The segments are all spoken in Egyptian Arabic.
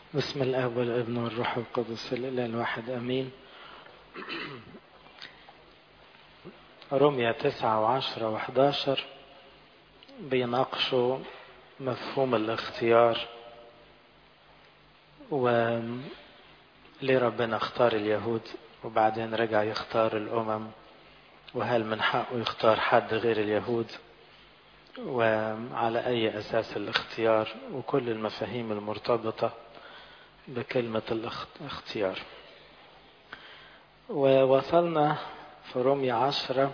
بسم الاب والابن والروح القدس الاله الواحد امين رمية تسعة وعشرة وحداشر بيناقشوا مفهوم الاختيار و ليه ربنا اختار اليهود وبعدين رجع يختار الأمم وهل من حقه يختار حد غير اليهود وعلى أي أساس الاختيار وكل المفاهيم المرتبطة بكلمة الاختيار ووصلنا في رومية عشرة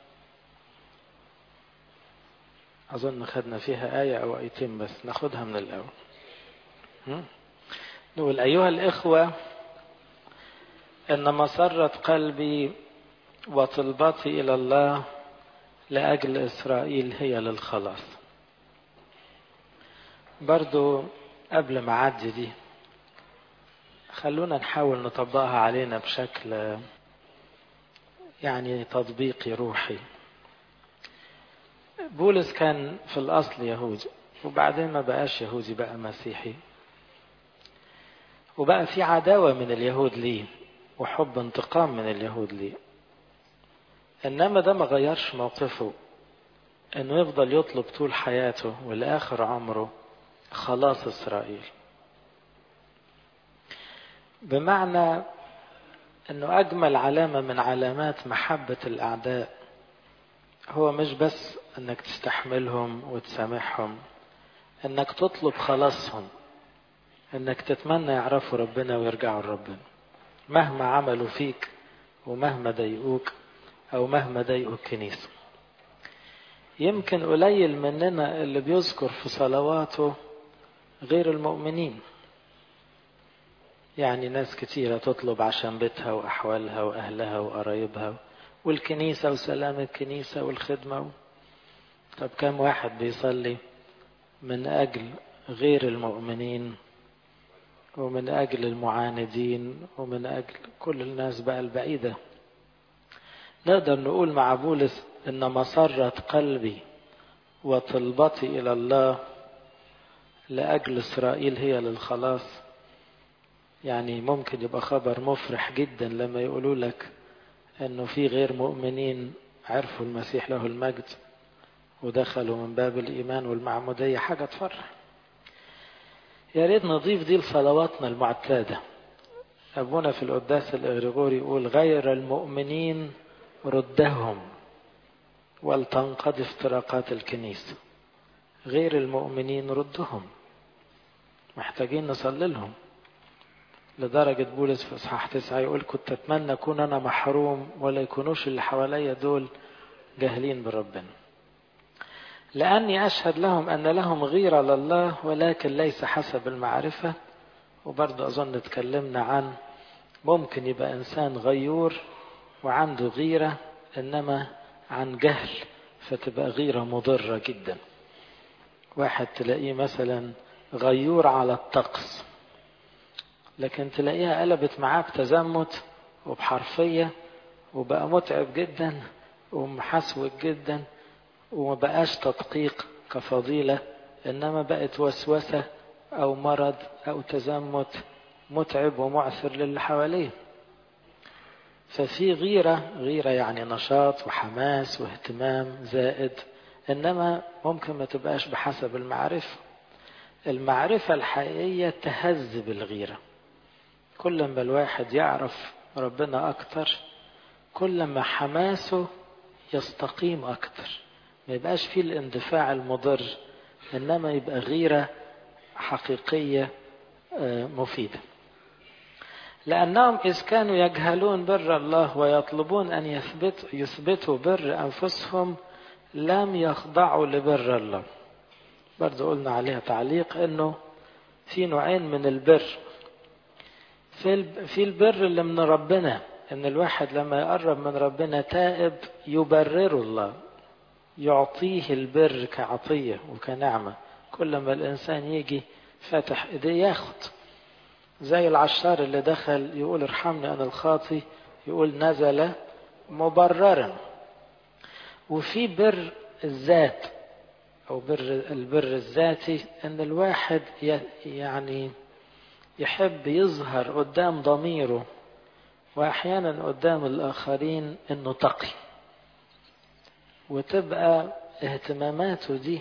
أظن خدنا فيها آية أو آيتين بس ناخدها من الأول نقول أيها الإخوة إن مسرة قلبي وطلبتي إلى الله لأجل إسرائيل هي للخلاص برضو قبل ما أعدي دي خلونا نحاول نطبقها علينا بشكل يعني تطبيقي روحي بولس كان في الأصل يهودي وبعدين ما بقاش يهودي بقى مسيحي وبقى في عداوة من اليهود ليه وحب انتقام من اليهود ليه إنما ده ما غيرش موقفه إنه يفضل يطلب طول حياته ولآخر عمره خلاص إسرائيل بمعنى انه اجمل علامه من علامات محبه الاعداء هو مش بس انك تستحملهم وتسامحهم انك تطلب خلاصهم انك تتمنى يعرفوا ربنا ويرجعوا لربنا مهما عملوا فيك ومهما ضايقوك او مهما ضايقوا الكنيسه يمكن قليل مننا اللي بيذكر في صلواته غير المؤمنين يعني ناس كتيرة تطلب عشان بيتها وأحوالها وأهلها وقرايبها والكنيسة وسلام الكنيسة والخدمة طب كم واحد بيصلي من أجل غير المؤمنين ومن أجل المعاندين ومن أجل كل الناس بقى البعيدة نقدر نقول مع بولس إن مسرة قلبي وطلبتي إلى الله لأجل إسرائيل هي للخلاص يعني ممكن يبقى خبر مفرح جدا لما يقولوا لك انه في غير مؤمنين عرفوا المسيح له المجد ودخلوا من باب الايمان والمعموديه حاجه تفرح يا ريت نضيف دي لصلواتنا المعتاده ابونا في القداس الاغريغوري يقول غير المؤمنين ردهم ولتنقضي افتراقات الكنيسه غير المؤمنين ردهم محتاجين نصلي لهم لدرجة بولس في إصحاح تسعة يقول كنت أتمنى أكون أنا محروم ولا يكونوش اللي حواليا دول جاهلين بربنا لأني أشهد لهم أن لهم غيرة لله ولكن ليس حسب المعرفة وبرضه أظن اتكلمنا عن ممكن يبقى إنسان غيور وعنده غيرة إنما عن جهل فتبقى غيرة مضرة جدا واحد تلاقيه مثلا غيور على الطقس لكن تلاقيها قلبت معاه بتزمت وبحرفية وبقى متعب جدا ومحسوك جدا وما بقاش تدقيق كفضيلة إنما بقت وسوسة أو مرض أو تزمت متعب ومعثر للي حواليه ففي غيرة غيرة يعني نشاط وحماس واهتمام زائد إنما ممكن ما تبقاش بحسب المعرفة المعرفة الحقيقية تهذب الغيرة كل ما الواحد يعرف ربنا أكتر كل ما حماسه يستقيم أكتر ما يبقاش فيه الاندفاع المضر إنما يبقى غيرة حقيقية مفيدة لأنهم إذ كانوا يجهلون بر الله ويطلبون أن يثبت يثبتوا بر أنفسهم لم يخضعوا لبر الله برضو قلنا عليها تعليق أنه في نوعين من البر في البر اللي من ربنا ان الواحد لما يقرب من ربنا تائب يبرر الله يعطيه البر كعطية وكنعمة كل ما الإنسان يجي فاتح إيديه ياخد زي العشار اللي دخل يقول ارحمني أنا الخاطي يقول نزل مبررا وفي بر الذات أو بر البر الذاتي أن الواحد يعني يحب يظهر قدام ضميره وأحيانا قدام الآخرين إنه تقي وتبقى اهتماماته دي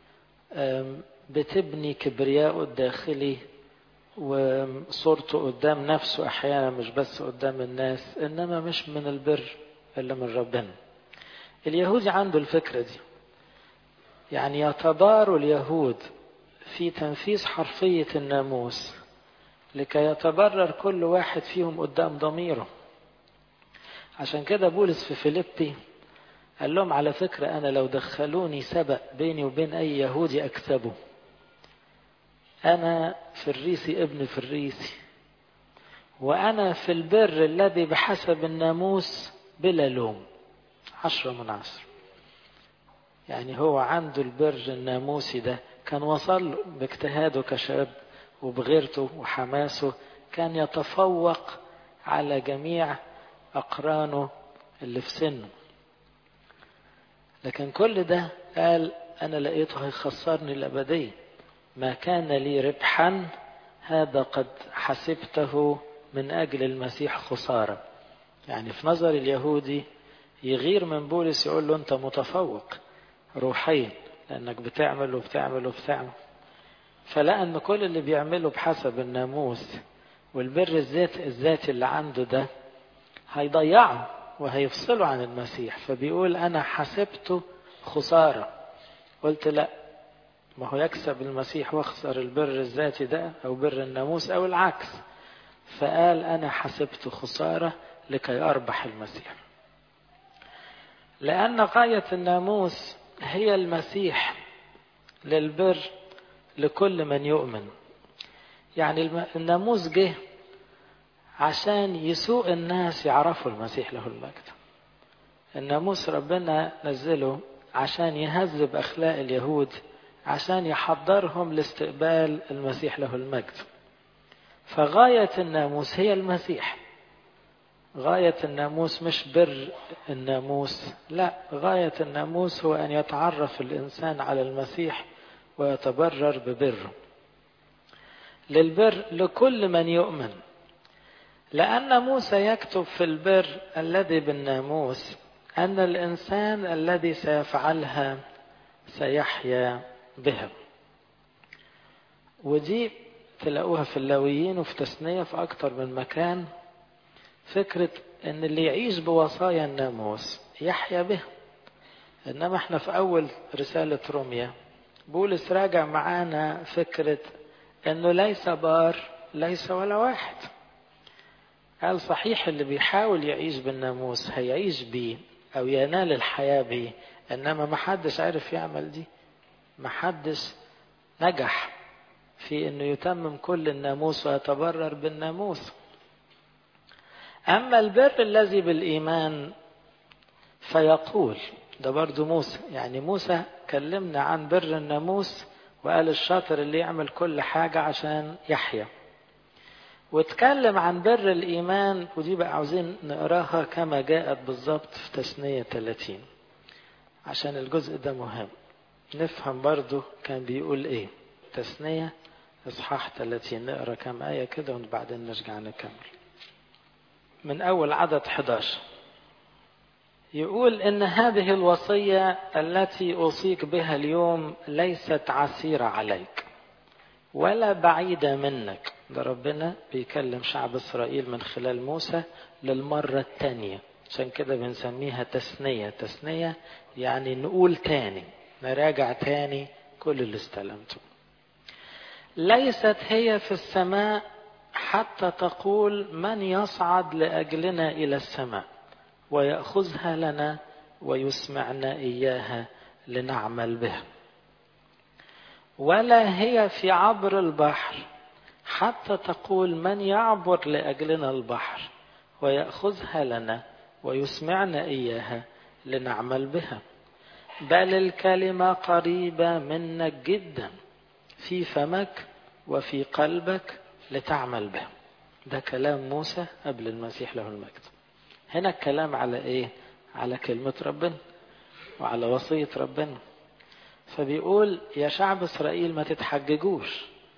بتبني كبرياءه الداخلي وصورته قدام نفسه أحيانا مش بس قدام الناس إنما مش من البر إلا من ربنا اليهودي عنده الفكرة دي يعني يتباروا اليهود في تنفيذ حرفية الناموس لكي يتبرر كل واحد فيهم قدام ضميره عشان كده بولس في فيليبي قال لهم على فكرة أنا لو دخلوني سبق بيني وبين أي يهودي أكسبه أنا فريسي ابن فريسي وأنا في البر الذي بحسب الناموس بلا لوم عشرة من عشرة يعني هو عنده البر الناموسي ده كان وصل باجتهاده كشاب وبغيرته وحماسه كان يتفوق على جميع أقرانه اللي في سنه لكن كل ده قال أنا لقيته هيخسرني الأبدية ما كان لي ربحا هذا قد حسبته من أجل المسيح خسارة يعني في نظر اليهودي يغير من بولس يقول له أنت متفوق روحيا لأنك بتعمل وبتعمل وبتعمل فلقى أن كل اللي بيعمله بحسب الناموس والبر الذات الذاتي اللي عنده ده هيضيعه وهيفصله عن المسيح فبيقول أنا حسبته خسارة قلت لا ما هو يكسب المسيح واخسر البر الذاتي ده أو بر الناموس أو العكس فقال أنا حسبته خسارة لكي أربح المسيح لأن غاية الناموس هي المسيح للبر لكل من يؤمن يعني الناموس جه عشان يسوق الناس يعرفوا المسيح له المجد الناموس ربنا نزله عشان يهذب أخلاق اليهود عشان يحضرهم لاستقبال المسيح له المجد فغاية الناموس هي المسيح غاية الناموس مش بر الناموس لا غاية الناموس هو أن يتعرف الإنسان على المسيح ويتبرر ببره للبر لكل من يؤمن لأن موسى يكتب في البر الذي بالناموس أن الإنسان الذي سيفعلها سيحيا بها ودي تلاقوها في اللاويين وفي تثنية في أكتر من مكان فكرة أن اللي يعيش بوصايا الناموس يحيا به إنما احنا في أول رسالة روميا بولس راجع معانا فكرة أنه ليس بار ليس ولا واحد قال صحيح اللي بيحاول يعيش بالناموس هيعيش بيه أو ينال الحياة بيه إنما ما حدش عارف يعمل دي ما حدش نجح في أنه يتمم كل الناموس ويتبرر بالناموس أما البر الذي بالإيمان فيقول ده برضو موسى يعني موسى كلمنا عن بر الناموس وقال الشاطر اللي يعمل كل حاجة عشان يحيا واتكلم عن بر الإيمان ودي بقى عاوزين نقراها كما جاءت بالظبط في تثنية 30 عشان الجزء ده مهم نفهم برضو كان بيقول ايه تثنية اصحاح 30 نقرا كام آية كده وبعدين نرجع نكمل من أول عدد 11 يقول إن هذه الوصية التي أوصيك بها اليوم ليست عسيرة عليك ولا بعيدة منك ده ربنا بيكلم شعب إسرائيل من خلال موسى للمرة الثانية عشان كده بنسميها تثنية تثنية يعني نقول تاني نراجع تاني كل اللي استلمته ليست هي في السماء حتى تقول من يصعد لأجلنا إلى السماء ويأخذها لنا ويسمعنا إياها لنعمل بها ولا هي في عبر البحر حتى تقول من يعبر لأجلنا البحر ويأخذها لنا ويسمعنا إياها لنعمل بها بل الكلمة قريبة منك جدا في فمك وفي قلبك لتعمل بها ده كلام موسى قبل المسيح له المجد هنا الكلام على ايه على كلمة ربنا وعلى وصية ربنا فبيقول يا شعب اسرائيل ما تتحججوش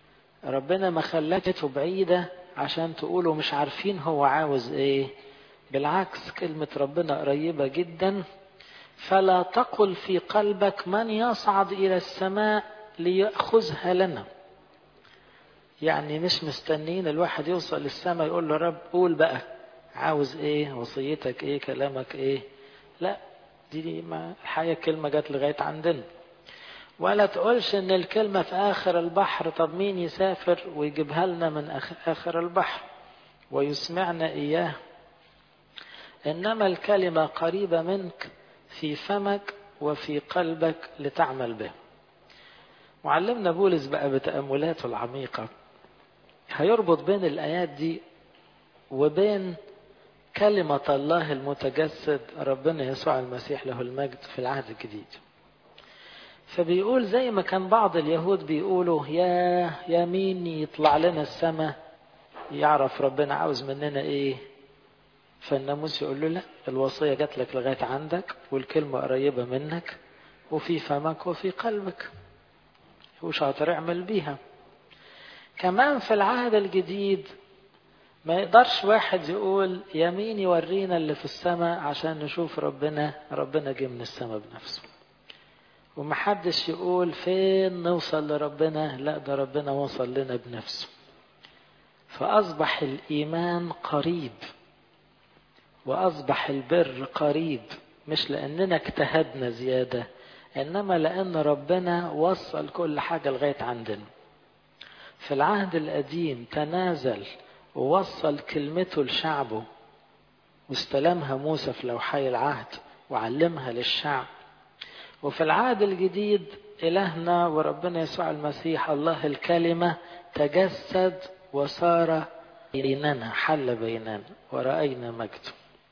ربنا ما خلاته بعيدة عشان تقولوا مش عارفين هو عاوز ايه بالعكس كلمة ربنا قريبة جدا فلا تقل في قلبك من يصعد إلى السماء ليأخذها لنا يعني مش مستنين الواحد يوصل للسماء يقول له رب قول بقى عاوز ايه وصيتك ايه كلامك ايه لا دي, دي ما الحقيقة كلمة جت لغاية عندنا ولا تقولش ان الكلمة في اخر البحر طب مين يسافر ويجيبها لنا من اخر البحر ويسمعنا اياه انما الكلمة قريبة منك في فمك وفي قلبك لتعمل به معلمنا بولس بقى بتأملاته العميقة هيربط بين الآيات دي وبين كلمة الله المتجسد ربنا يسوع المسيح له المجد في العهد الجديد فبيقول زي ما كان بعض اليهود بيقولوا يا يا مين يطلع لنا السماء يعرف ربنا عاوز مننا ايه فالناموس يقول له لا الوصية جات لك لغاية عندك والكلمة قريبة منك وفي فمك وفي قلبك وشاطر اعمل بيها كمان في العهد الجديد ما يقدرش واحد يقول يمين يورينا اللي في السماء عشان نشوف ربنا ربنا جه من السماء بنفسه ومحدش يقول فين نوصل لربنا لا ده ربنا وصل لنا بنفسه فأصبح الإيمان قريب وأصبح البر قريب مش لأننا اجتهدنا زيادة إنما لأن ربنا وصل كل حاجة لغاية عندنا في العهد القديم تنازل ووصل كلمته لشعبه واستلمها موسى في لوحي العهد وعلمها للشعب وفي العهد الجديد إلهنا وربنا يسوع المسيح الله الكلمة تجسد وصار بيننا حل بيننا ورأينا مجده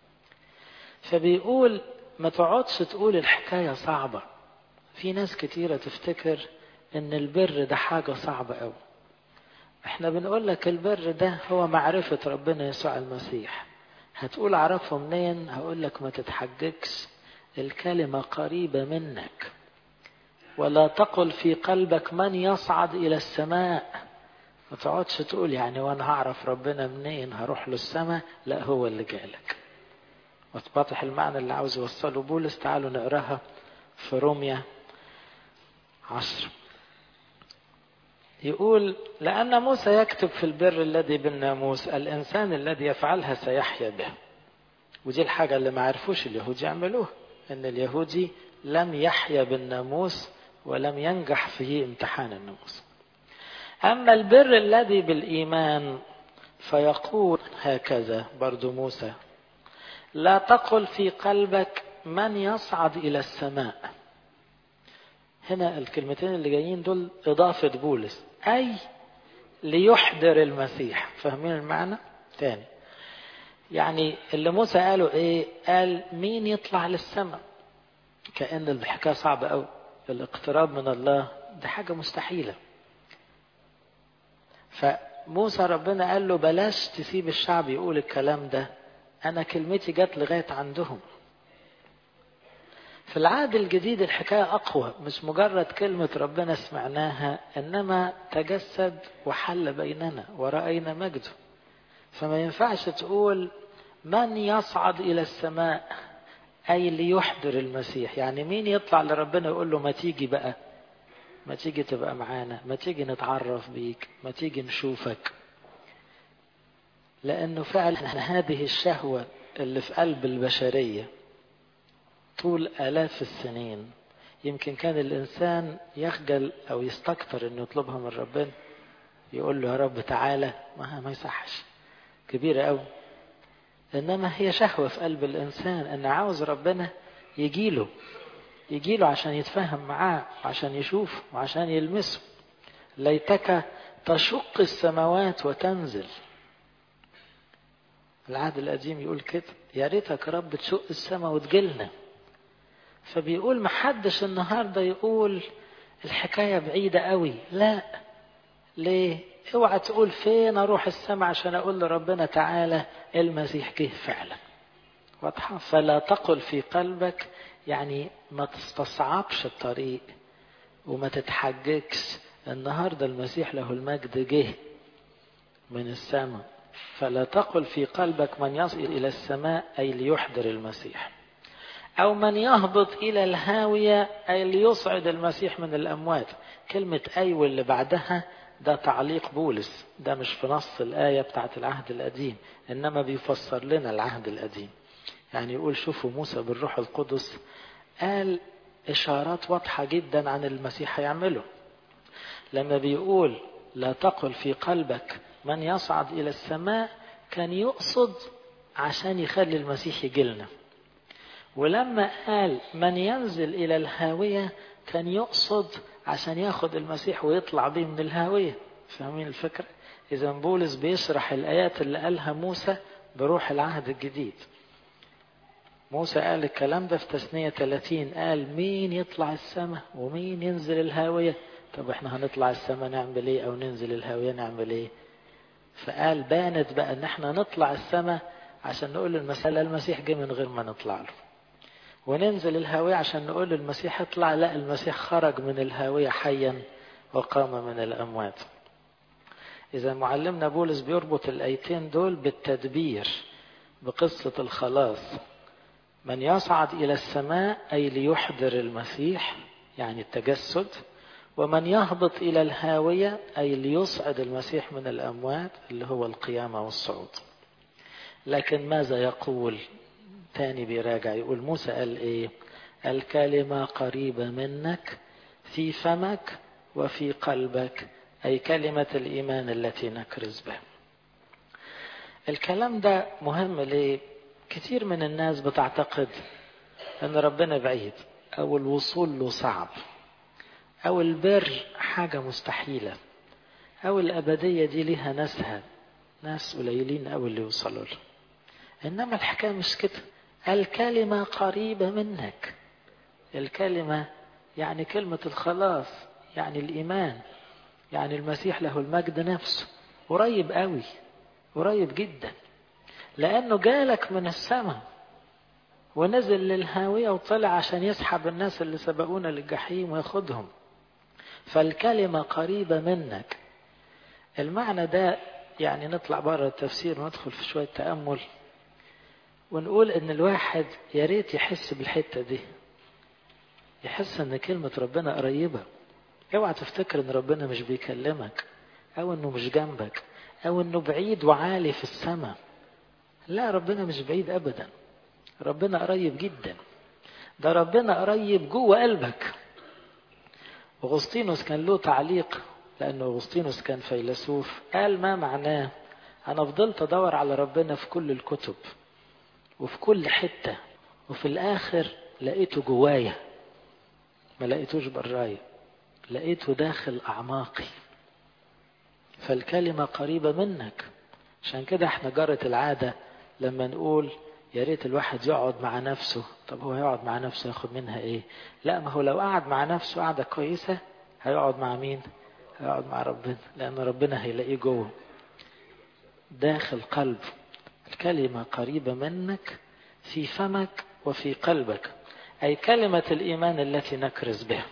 فبيقول ما تقعدش تقول الحكاية صعبة في ناس كتيرة تفتكر ان البر ده حاجة صعبة قوي احنا بنقول لك البر ده هو معرفة ربنا يسوع المسيح هتقول اعرفه منين هقول لك ما تتحججش الكلمة قريبة منك ولا تقل في قلبك من يصعد إلى السماء ما تقعدش تقول يعني وانا هعرف ربنا منين هروح له السماء لا هو اللي جالك وتبطح المعنى اللي عاوز يوصله بولس تعالوا نقراها في روميا عشر يقول لأن موسى يكتب في البر الذي بالناموس الإنسان الذي يفعلها سيحيا به ودي الحاجة اللي ما عرفوش اليهود يعملوها ان اليهودي لم يحيا بالناموس ولم ينجح في امتحان الناموس اما البر الذي بالايمان فيقول هكذا برضو موسى لا تقل في قلبك من يصعد الى السماء هنا الكلمتين اللي جايين دول اضافه بولس اي ليحضر المسيح فاهمين المعنى تاني يعني اللي موسى قاله ايه قال مين يطلع للسماء كأن الحكاية صعبة قوي الاقتراب من الله دي حاجة مستحيلة فموسى ربنا قال له بلاش تسيب الشعب يقول الكلام ده انا كلمتي جت لغاية عندهم في العهد الجديد الحكاية أقوى مش مجرد كلمة ربنا سمعناها إنما تجسد وحل بيننا ورأينا مجده فما ينفعش تقول من يصعد إلى السماء أي ليحضر المسيح يعني مين يطلع لربنا يقول له ما تيجي بقى ما تيجي تبقى معانا ما تيجي نتعرف بيك ما تيجي نشوفك لأنه فعلا هذه الشهوة اللي في قلب البشرية طول آلاف السنين يمكن كان الإنسان يخجل أو يستكتر إنه يطلبها من ربنا يقول له يا رب تعالى ما ما يصحش كبيرة أوي إنما هي شهوة في قلب الإنسان إن عاوز ربنا يجيله يجيله عشان يتفاهم معاه وعشان يشوف وعشان يلمسه ليتك تشق السماوات وتنزل العهد القديم يقول كده يا ريتك يا رب تشق السماء وتجيلنا فبيقول محدش النهارده يقول الحكايه بعيده قوي لا ليه اوعى تقول فين اروح السماء عشان اقول لربنا تعالى المسيح جه فعلا واضحه فلا تقل في قلبك يعني ما تستصعبش الطريق وما تتحججش النهاردة المسيح له المجد جه من السماء فلا تقل في قلبك من يصل إلى السماء أي ليحضر المسيح أو من يهبط إلى الهاوية أي ليصعد المسيح من الأموات كلمة أي واللي بعدها ده تعليق بولس ده مش في نص الآية بتاعت العهد القديم إنما بيفسر لنا العهد القديم يعني يقول شوفوا موسى بالروح القدس قال إشارات واضحة جدا عن المسيح هيعمله لما بيقول لا تقل في قلبك من يصعد إلى السماء كان يقصد عشان يخلي المسيح يجيلنا ولما قال من ينزل إلى الهاوية كان يقصد عشان ياخد المسيح ويطلع بيه من الهاوية فاهمين الفكرة؟ إذا بولس بيشرح الآيات اللي قالها موسى بروح العهد الجديد موسى قال الكلام ده في تثنية 30 قال مين يطلع السماء ومين ينزل الهاوية طب احنا هنطلع السماء نعمل ايه او ننزل الهاوية نعمل ايه فقال بانت بقى ان احنا نطلع السماء عشان نقول المسألة المسيح جه من غير ما نطلع له وننزل الهاوية عشان نقول للمسيح اطلع لا المسيح خرج من الهاوية حيا وقام من الأموات إذا معلمنا بولس بيربط الآيتين دول بالتدبير بقصة الخلاص من يصعد إلى السماء أي ليحضر المسيح يعني التجسد ومن يهبط إلى الهاوية أي ليصعد المسيح من الأموات اللي هو القيامة والصعود لكن ماذا يقول تاني بيراجع يقول موسى قال ايه الكلمة قريبة منك في فمك وفي قلبك أي كلمة الإيمان التي نكرز بها الكلام ده مهم ليه كتير من الناس بتعتقد أن ربنا بعيد أو الوصول له صعب أو البر حاجة مستحيلة أو الأبدية دي ليها ناسها ناس قليلين أو اللي يوصلوا له إنما الحكاية مش كده الكلمة قريبة منك الكلمة يعني كلمة الخلاص يعني الإيمان يعني المسيح له المجد نفسه قريب قوي قريب جدا لأنه جالك من السماء ونزل للهاوية وطلع عشان يسحب الناس اللي سبقونا للجحيم وياخدهم فالكلمة قريبة منك المعنى ده يعني نطلع بره التفسير وندخل في شوية تأمل ونقول ان الواحد يا ريت يحس بالحته دي يحس ان كلمه ربنا قريبه اوعى تفتكر ان ربنا مش بيكلمك او انه مش جنبك او انه بعيد وعالي في السماء لا ربنا مش بعيد ابدا ربنا قريب جدا ده ربنا قريب جوه قلبك اغسطينوس كان له تعليق لانه اغسطينوس كان فيلسوف قال ما معناه انا فضلت ادور على ربنا في كل الكتب وفي كل حتة وفي الآخر لقيته جوايا ما لقيتوش برايا لقيته داخل أعماقي فالكلمة قريبة منك عشان كده احنا جرت العادة لما نقول يا ريت الواحد يقعد مع نفسه طب هو يقعد مع نفسه ياخد منها ايه لا ما هو لو قعد مع نفسه قعدة كويسة هيقعد مع مين هيقعد مع ربنا لأن ربنا هيلاقيه جوه داخل قلبه الكلمة قريبة منك في فمك وفي قلبك أي كلمة الإيمان التي نكرز بها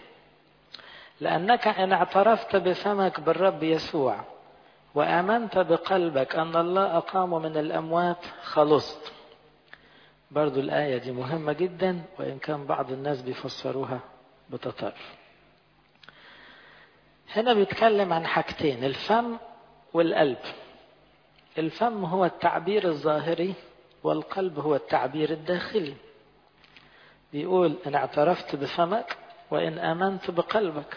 لأنك إن اعترفت بفمك بالرب يسوع وآمنت بقلبك أن الله أقام من الأموات خلصت برضو الآية دي مهمة جدا وإن كان بعض الناس بيفسروها بتطرف هنا بيتكلم عن حاجتين الفم والقلب الفم هو التعبير الظاهري والقلب هو التعبير الداخلي بيقول ان اعترفت بفمك وان امنت بقلبك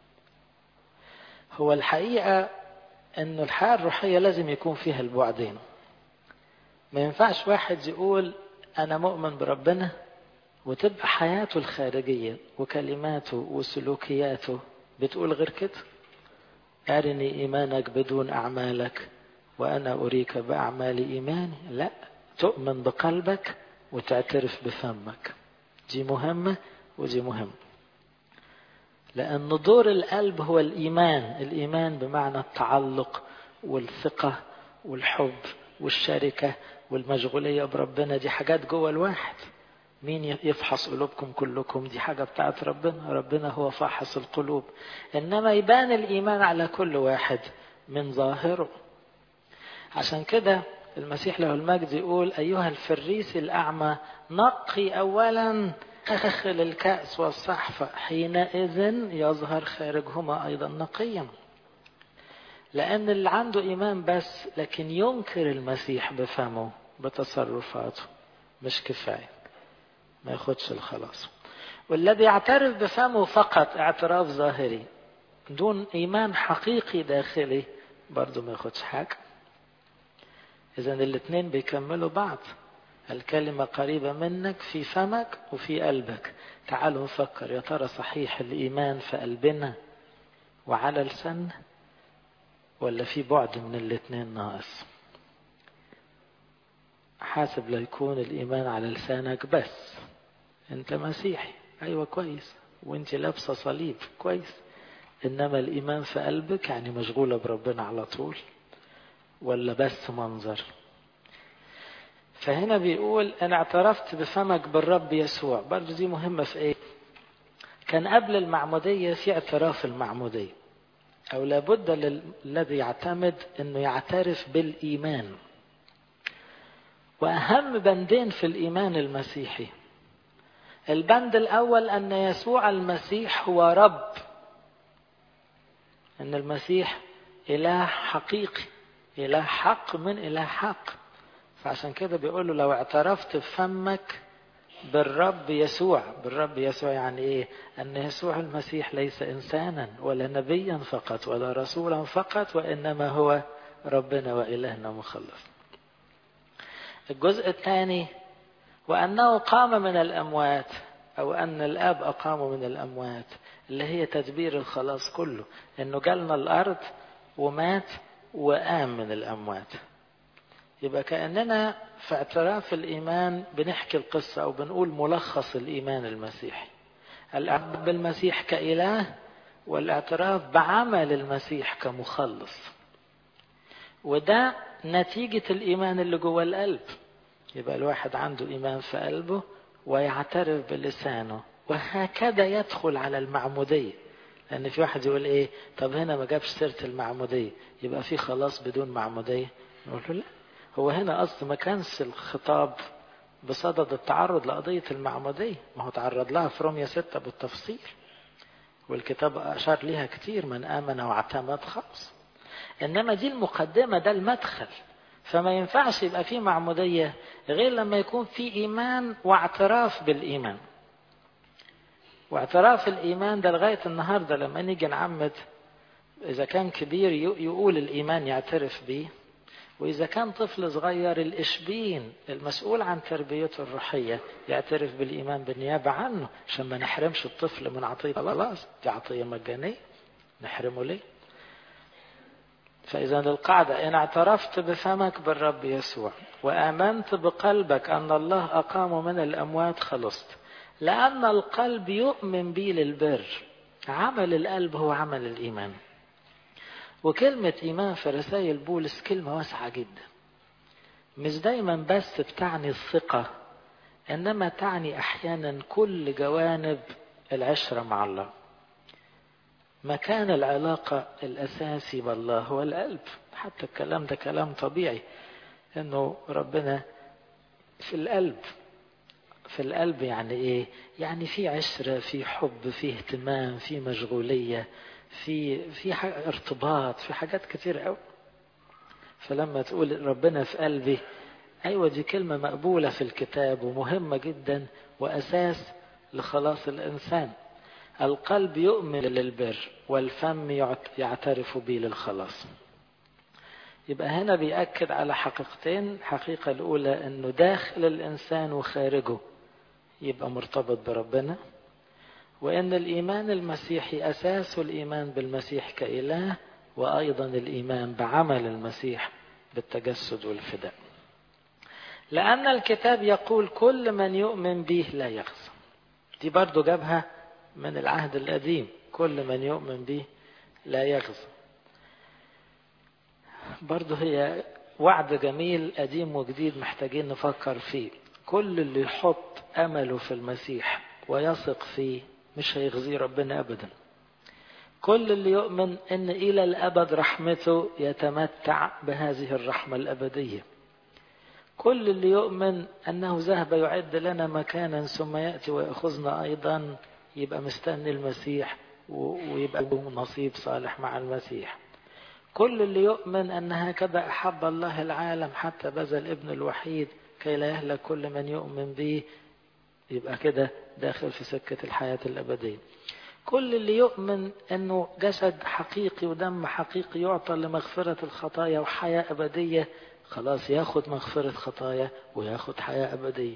هو الحقيقه ان الحياه الروحيه لازم يكون فيها البعدين ما ينفعش واحد يقول انا مؤمن بربنا وتبقى حياته الخارجيه وكلماته وسلوكياته بتقول غير كده ارني ايمانك بدون اعمالك وأنا أريك بأعمال إيماني لا تؤمن بقلبك وتعترف بفمك دي مهمة ودي مهمة لأن دور القلب هو الإيمان الإيمان بمعنى التعلق والثقة والحب والشركة والمشغولية بربنا دي حاجات جوه الواحد مين يفحص قلوبكم كلكم دي حاجة بتاعت ربنا ربنا هو فاحص القلوب إنما يبان الإيمان على كل واحد من ظاهره عشان كده المسيح له المجد يقول أيها الفريس الأعمى نقي أولا أخل الكأس والصحفة حينئذ يظهر خارجهما أيضا نقيا لأن اللي عنده إيمان بس لكن ينكر المسيح بفمه بتصرفاته مش كفاية ما ياخدش الخلاص والذي يعترف بفمه فقط اعتراف ظاهري دون إيمان حقيقي داخلي برضه ما ياخدش حاجة إذا الاثنين بيكملوا بعض الكلمة قريبة منك في فمك وفي قلبك تعالوا نفكر يا ترى صحيح الإيمان في قلبنا وعلى لساننا ولا في بعد من الاثنين ناقص حاسب لا يكون الإيمان على لسانك بس أنت مسيحي أيوة كويس وأنت لابسة صليب كويس إنما الإيمان في قلبك يعني مشغولة بربنا على طول ولا بس منظر فهنا بيقول أنا اعترفت بفمك بالرب يسوع برضه دي مهمة في إيه كان قبل المعمودية في اعتراف المعمودية أو لابد الذي يعتمد أنه يعترف بالإيمان وأهم بندين في الإيمان المسيحي البند الأول أن يسوع المسيح هو رب أن المسيح إله حقيقي إله حق من إله حق فعشان كده بيقول له لو اعترفت بفمك بالرب يسوع بالرب يسوع يعني ايه ان يسوع المسيح ليس انسانا ولا نبيا فقط ولا رسولا فقط وانما هو ربنا والهنا مخلص الجزء الثاني وانه قام من الاموات او ان الاب اقامه من الاموات اللي هي تدبير الخلاص كله انه جالنا الارض ومات وقام من الاموات يبقى كاننا في اعتراف الإيمان بنحكي القصة أو بنقول ملخص الإيمان المسيحي الاعتراف بالمسيح كإله والاعتراف بعمل المسيح كمخلص وده نتيجة الإيمان اللي جوه القلب يبقى الواحد عنده إيمان في قلبه ويعترف بلسانه وهكذا يدخل على المعمودية لأن في واحد يقول إيه طب هنا ما جابش سيرة المعمودية يبقى في خلاص بدون معمودية نقول له لا هو هنا أصل ما كانش الخطاب بصدد التعرض لقضية المعمودية ما هو تعرض لها في رومية ستة بالتفصيل والكتاب أشار ليها كتير من آمن واعتمد خلاص إنما دي المقدمة ده المدخل فما ينفعش يبقى في معمودية غير لما يكون في إيمان واعتراف بالإيمان واعتراف الإيمان ده لغاية النهاردة لما نيجي نعمد إذا كان كبير يقول الإيمان يعترف بيه وإذا كان طفل صغير الإشبين المسؤول عن تربيته الروحية يعترف بالإيمان بالنيابة عنه عشان ما نحرمش الطفل من عطية خلاص دي عطية مجانية نحرمه ليه؟ فإذا القاعدة إن اعترفت بفمك بالرب يسوع وآمنت بقلبك أن الله أقام من الأموات خلصت لأن القلب يؤمن بي للبر عمل القلب هو عمل الإيمان وكلمة إيمان في رسائل بولس كلمة واسعة جدا مش دايما بس بتعني الثقة إنما تعني أحيانا كل جوانب العشرة مع الله مكان العلاقة الأساسي بالله هو القلب حتى الكلام ده كلام طبيعي إنه ربنا في القلب في القلب يعني إيه؟ يعني في عشرة في حب في اهتمام في مشغولية في في ارتباط في حاجات كتير قوي فلما تقول ربنا في قلبي ايوه دي كلمه مقبوله في الكتاب ومهمه جدا واساس لخلاص الانسان القلب يؤمن للبر والفم يعترف به للخلاص يبقى هنا بيأكد على حقيقتين الحقيقة الأولى أنه داخل الإنسان وخارجه يبقى مرتبط بربنا وأن الإيمان المسيحي أساس الإيمان بالمسيح كإله وأيضا الإيمان بعمل المسيح بالتجسد والفداء لأن الكتاب يقول كل من يؤمن به لا يخزى دي برضو جابها من العهد القديم كل من يؤمن به لا يخزى برضو هي وعد جميل قديم وجديد محتاجين نفكر فيه كل اللي يحط أمله في المسيح ويثق فيه مش هيخزيه ربنا أبدا كل اللي يؤمن أن إلى الأبد رحمته يتمتع بهذه الرحمة الأبدية كل اللي يؤمن أنه ذهب يعد لنا مكانا ثم يأتي ويأخذنا أيضا يبقى مستني المسيح ويبقى له نصيب صالح مع المسيح كل اللي يؤمن أن هكذا أحب الله العالم حتى بذل ابن الوحيد كي لا يهلك كل من يؤمن به يبقى كده داخل في سكة الحياة الأبدية كل اللي يؤمن أنه جسد حقيقي ودم حقيقي يعطى لمغفرة الخطايا وحياة أبدية خلاص ياخد مغفرة خطايا وياخد حياة أبدية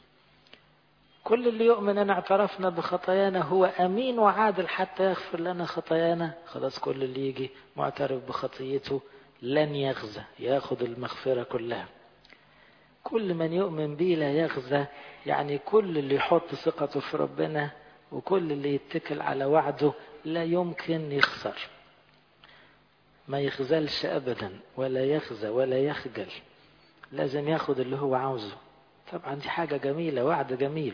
كل اللي يؤمن أن اعترفنا بخطايانا هو أمين وعادل حتى يغفر لنا خطايانا خلاص كل اللي يجي معترف بخطيته لن يغزى ياخد المغفرة كلها كل من يؤمن بي لا يغزى يعني كل اللي يحط ثقته في ربنا وكل اللي يتكل على وعده لا يمكن يخسر ما يخزلش أبدا ولا يخزى ولا يخجل لازم ياخد اللي هو عاوزه طبعا دي حاجة جميلة وعد جميل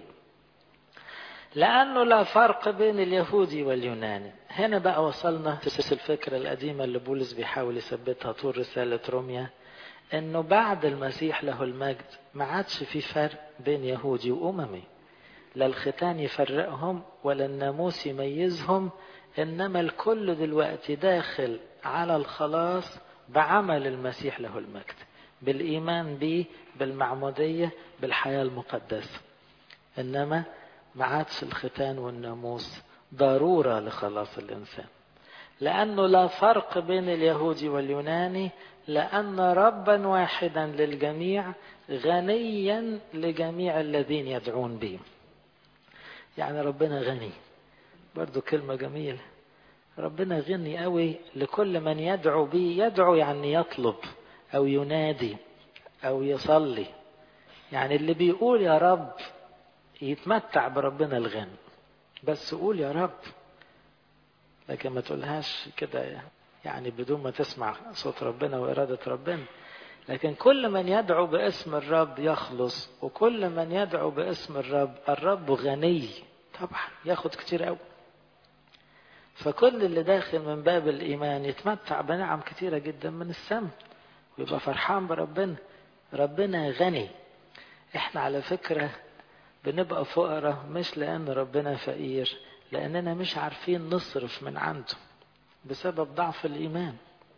لأنه لا فرق بين اليهودي واليوناني هنا بقى وصلنا في الفكرة القديمة اللي بولس بيحاول يثبتها طول رسالة روميا انه بعد المسيح له المجد ما عادش في فرق بين يهودي واممي لا الختان يفرقهم ولا الناموس يميزهم انما الكل دلوقتي داخل على الخلاص بعمل المسيح له المجد بالايمان به بالمعموديه بالحياه المقدسه انما ما عادش الختان والناموس ضروره لخلاص الانسان لانه لا فرق بين اليهودي واليوناني لأن ربا واحدا للجميع غنيا لجميع الذين يدعون به يعني ربنا غني برضو كلمة جميلة ربنا غني قوي لكل من يدعو به يدعو يعني يطلب أو ينادي أو يصلي يعني اللي بيقول يا رب يتمتع بربنا الغني بس قول يا رب لكن ما تقولهاش كده يعني بدون ما تسمع صوت ربنا وإرادة ربنا لكن كل من يدعو باسم الرب يخلص وكل من يدعو باسم الرب الرب غني طبعا ياخد كتير قوي فكل اللي داخل من باب الإيمان يتمتع بنعم كتيرة جدا من السماء ويبقى فرحان بربنا ربنا غني احنا على فكرة بنبقى فقراء مش لأن ربنا فقير لأننا مش عارفين نصرف من عنده بسبب ضعف الإيمان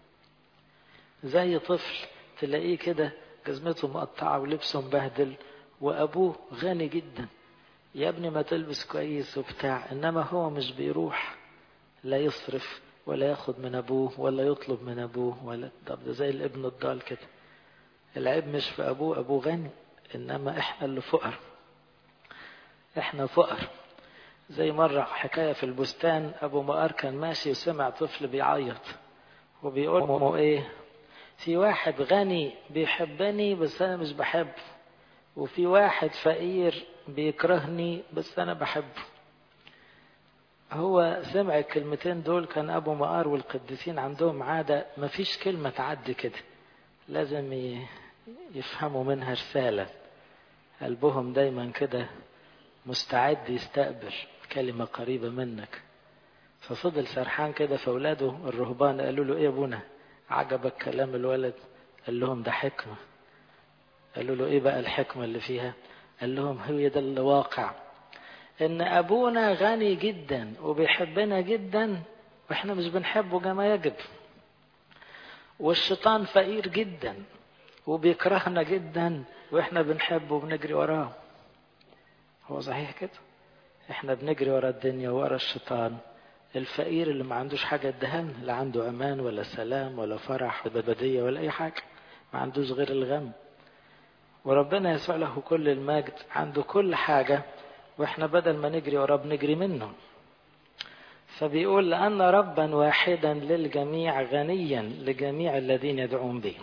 زي طفل تلاقيه كده جزمته مقطعة ولبسه مبهدل وأبوه غني جدا يا ابني ما تلبس كويس وبتاع إنما هو مش بيروح لا يصرف ولا ياخد من أبوه ولا يطلب من أبوه ولا طب ده زي الابن الضال كده العيب مش في أبوه أبوه غني إنما إحنا اللي فقر إحنا فقر زي مرة حكاية في البستان أبو مقار كان ماشي وسمع طفل بيعيط وبيقول له إيه في واحد غني بيحبني بس أنا مش بحبه وفي واحد فقير بيكرهني بس أنا بحبه هو سمع الكلمتين دول كان أبو مقار والقديسين عندهم عادة مفيش كلمة تعدي كده لازم يفهموا منها رسالة قلبهم دايما كده مستعد يستقبل كلمة قريبة منك ففضل سرحان كده فأولاده الرهبان قالوا له إيه يا أبونا عجبك كلام الولد قال لهم ده حكمة قالوا له إيه بقى الحكمة اللي فيها قال لهم هو ده الواقع إن أبونا غني جدا وبيحبنا جدا وإحنا مش بنحبه كما يجب والشيطان فقير جدا وبيكرهنا جدا وإحنا بنحبه وبنجري وراه هو صحيح كده احنا بنجري ورا الدنيا ورا الشيطان الفقير اللي ما عندوش حاجة ادهن لا عنده امان ولا سلام ولا فرح ولا بدية ولا اي حاجة ما عندوش غير الغم وربنا يسوع له كل المجد عنده كل حاجة واحنا بدل ما نجري وراه بنجري منه فبيقول لأن ربا واحدا للجميع غنيا لجميع الذين يدعون به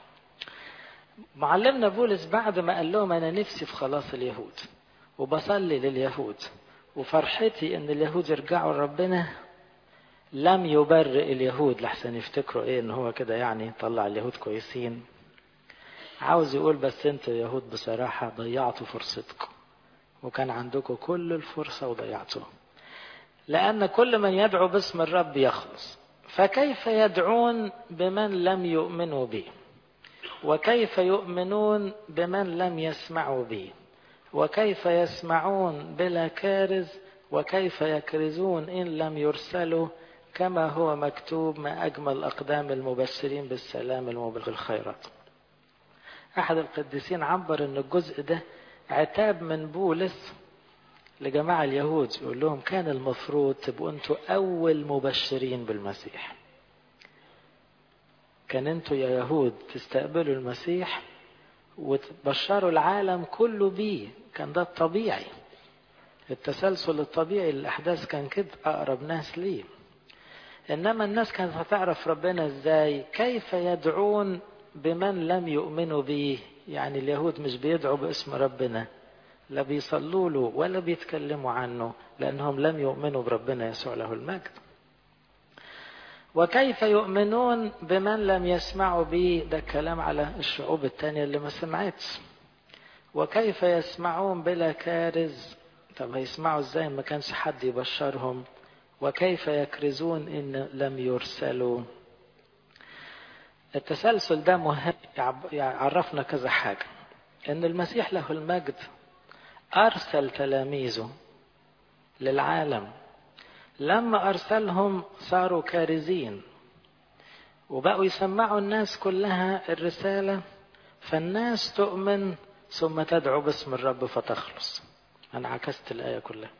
معلمنا بولس بعد ما قال لهم أنا نفسي في خلاص اليهود وبصلي لليهود وفرحتي ان اليهود يرجعوا لربنا لم يبرئ اليهود لحسن يفتكروا ايه ان هو كده يعني طلع اليهود كويسين عاوز يقول بس انتوا يهود بصراحة ضيعتوا فرصتكم وكان عندكم كل الفرصة وضيعتوها لأن كل من يدعو باسم الرب يخلص فكيف يدعون بمن لم يؤمنوا به وكيف يؤمنون بمن لم يسمعوا به وكيف يسمعون بلا كارز وكيف يكرزون إن لم يرسلوا كما هو مكتوب ما أجمل أقدام المبشرين بالسلام المبلغ الخيرات أحد القديسين عبر أن الجزء ده عتاب من بولس لجماعة اليهود يقول لهم كان المفروض تبقوا انتوا أول مبشرين بالمسيح كان انتوا يا يهود تستقبلوا المسيح وتبشروا العالم كله بيه كان ده الطبيعي التسلسل الطبيعي للأحداث كان كده أقرب ناس ليه إنما الناس كانت هتعرف ربنا إزاي كيف يدعون بمن لم يؤمنوا به يعني اليهود مش بيدعوا باسم ربنا لا بيصلوا له ولا بيتكلموا عنه لأنهم لم يؤمنوا بربنا يسوع له المجد وكيف يؤمنون بمن لم يسمعوا به ده كلام على الشعوب التانية اللي ما سمعتش وكيف يسمعون بلا كارز طب هيسمعوا ازاي ما كانش حد يبشرهم وكيف يكرزون ان لم يرسلوا التسلسل ده مهم يعرفنا كذا حاجة ان المسيح له المجد ارسل تلاميذه للعالم لما ارسلهم صاروا كارزين وبقوا يسمعوا الناس كلها الرسالة فالناس تؤمن ثم تدعو باسم الرب فتخلص أنا عكست الآية كلها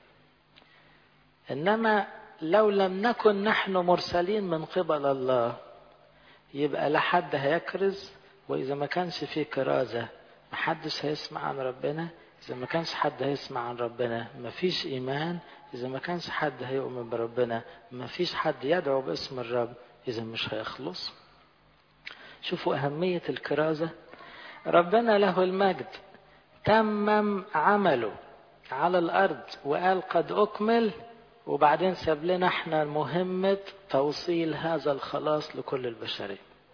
إنما لو لم نكن نحن مرسلين من قبل الله يبقى لا حد هيكرز وإذا ما كانش فيه كرازة محدش هيسمع عن ربنا إذا ما كانش حد هيسمع عن ربنا مفيش إيمان إذا ما كانش حد هيؤمن بربنا مفيش حد يدعو باسم الرب إذا مش هيخلص شوفوا أهمية الكرازة ربنا له المجد تمم عمله على الأرض وقال قد أكمل وبعدين ساب لنا احنا مهمة توصيل هذا الخلاص لكل البشرية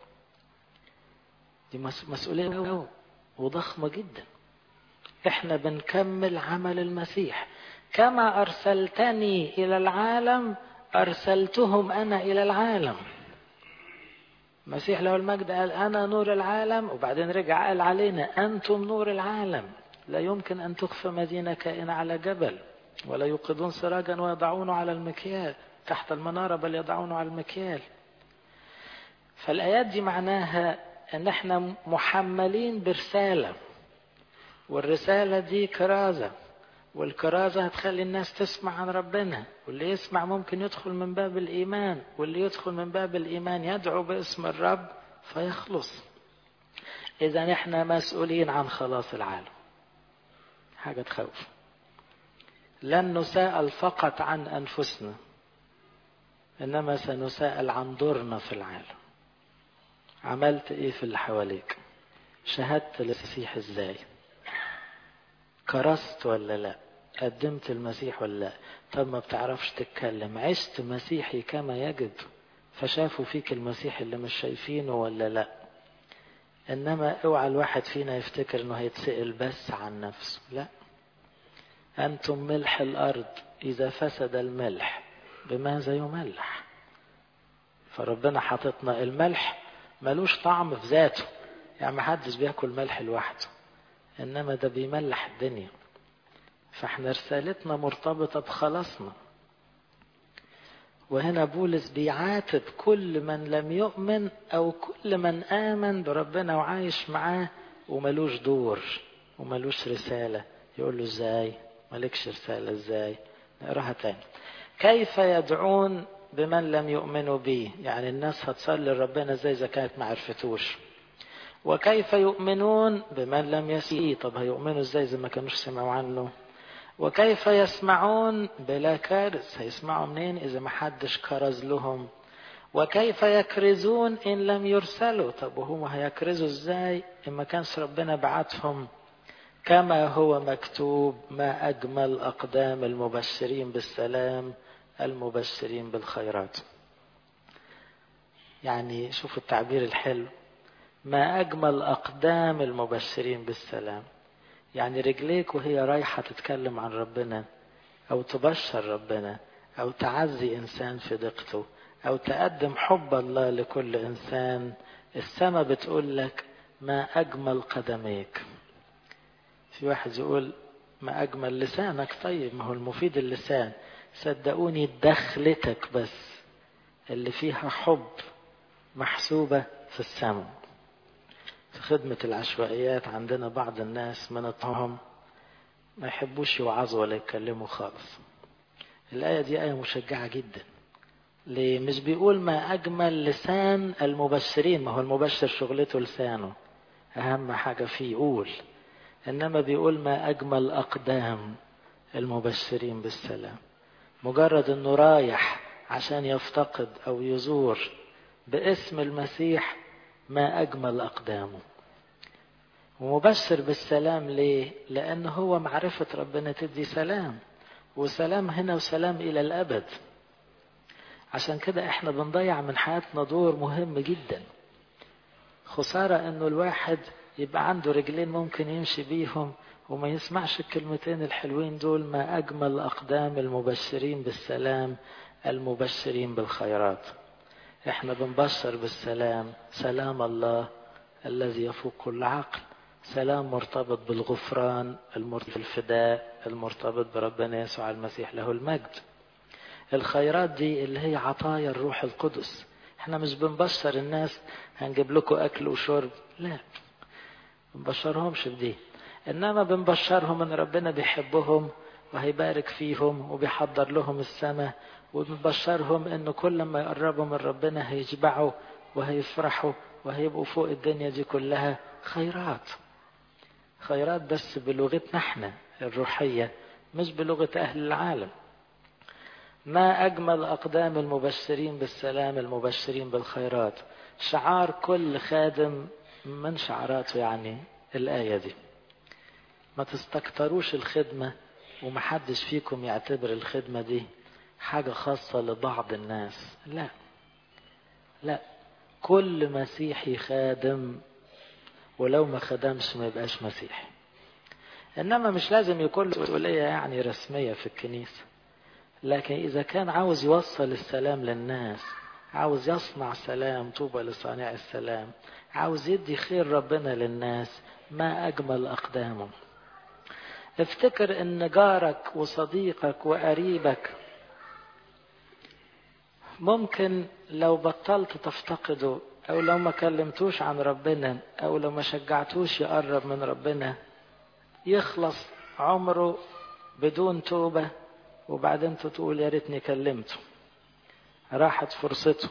دي مسؤولية وضخمة جدا احنا بنكمل عمل المسيح كما أرسلتني إلى العالم أرسلتهم أنا إلى العالم المسيح له المجد قال أنا نور العالم وبعدين رجع قال علينا أنتم نور العالم لا يمكن أن تخفى مدينة كائنة على جبل ولا يوقدون سراجا ويضعونه على المكيال تحت المنارة بل يضعونه على المكيال فالآيات دي معناها أن احنا محملين برسالة والرسالة دي كرازة والكرازة هتخلي الناس تسمع عن ربنا واللي يسمع ممكن يدخل من باب الإيمان واللي يدخل من باب الإيمان يدعو باسم الرب فيخلص إذا احنا مسؤولين عن خلاص العالم حاجة تخوف لن نساءل فقط عن أنفسنا إنما سنساءل عن دورنا في العالم عملت إيه في اللي حواليك شهدت المسيح إزاي كرست ولا لا قدمت المسيح ولا لا طب ما بتعرفش تتكلم عشت مسيحي كما يجب فشافوا فيك المسيح اللي مش شايفينه ولا لا انما اوعى الواحد فينا يفتكر انه هيتسأل بس عن نفسه لا انتم ملح الارض اذا فسد الملح بماذا يملح فربنا حاططنا الملح ملوش طعم في ذاته يعني محدش بياكل ملح لوحده انما ده بيملح الدنيا فاحنا رسالتنا مرتبطة بخلاصنا وهنا بولس بيعاتب كل من لم يؤمن او كل من امن بربنا وعايش معاه وملوش دور وملوش رسالة يقول له ازاي مالكش رسالة ازاي نقراها تاني كيف يدعون بمن لم يؤمنوا به يعني الناس هتصلي لربنا ازاي اذا كانت ما عرفتوش وكيف يؤمنون بمن لم يسمعوا طب هيؤمنوا ازاي اذا ما كانوش سمعوا عنه وكيف يسمعون بلا كارث هيسمعوا منين اذا ما حدش كرز لهم وكيف يكرزون ان لم يرسلوا طب وهم هيكرزوا ازاي ان ما كانش ربنا بعتهم كما هو مكتوب ما اجمل اقدام المبشرين بالسلام المبشرين بالخيرات يعني شوفوا التعبير الحلو ما أجمل أقدام المبشرين بالسلام يعني رجليك وهي رايحة تتكلم عن ربنا أو تبشر ربنا أو تعزي إنسان في ضيقته أو تقدم حب الله لكل إنسان السماء بتقول لك ما أجمل قدميك في واحد يقول ما أجمل لسانك طيب ما هو المفيد اللسان صدقوني دخلتك بس اللي فيها حب محسوبة في السماء في خدمة العشوائيات عندنا بعض الناس من الطعام ما يحبوش يوعظوا ولا يتكلموا خالص الآية دي آية مشجعة جدا ليه مش بيقول ما أجمل لسان المبشرين ما هو المبشر شغلته لسانه أهم حاجة فيه يقول إنما بيقول ما أجمل أقدام المبشرين بالسلام مجرد إنه رايح عشان يفتقد أو يزور باسم المسيح ما أجمل أقدامه ومبشر بالسلام ليه؟ لأن هو معرفة ربنا تدي سلام وسلام هنا وسلام إلى الأبد عشان كده احنا بنضيع من حياتنا دور مهم جدا خسارة انه الواحد يبقى عنده رجلين ممكن يمشي بيهم وما يسمعش الكلمتين الحلوين دول ما أجمل أقدام المبشرين بالسلام المبشرين بالخيرات احنا بنبشر بالسلام سلام الله الذي يفوق كل عقل سلام مرتبط بالغفران المرتبط بالفداء المرتبط بربنا يسوع المسيح له المجد الخيرات دي اللي هي عطايا الروح القدس احنا مش بنبشر الناس هنجيب لكم اكل وشرب لا بنبشرهمش بدي انما بنبشرهم ان ربنا بيحبهم وهيبارك فيهم وبيحضر لهم السماء وبنبشرهم ان كل ما يقربوا من ربنا هيشبعوا وهيفرحوا وهيبقوا فوق الدنيا دي كلها خيرات خيرات بس بلغتنا احنا الروحية مش بلغة أهل العالم ما أجمل أقدام المبشرين بالسلام المبشرين بالخيرات شعار كل خادم من شعاراته يعني الآية دي ما تستكتروش الخدمة ومحدش فيكم يعتبر الخدمة دي حاجة خاصة لبعض الناس لا لا كل مسيحي خادم ولو ما خدمش ما يبقاش مسيحي انما مش لازم يكون له مسؤوليه يعني رسميه في الكنيسه لكن اذا كان عاوز يوصل السلام للناس عاوز يصنع سلام طوبى لصانع السلام عاوز يدي خير ربنا للناس ما اجمل اقدامه افتكر ان جارك وصديقك وقريبك ممكن لو بطلت تفتقده او لو ما كلمتوش عن ربنا او لو ما شجعتوش يقرب من ربنا يخلص عمره بدون توبة وبعدين تقول يا ريتني كلمته راحت فرصته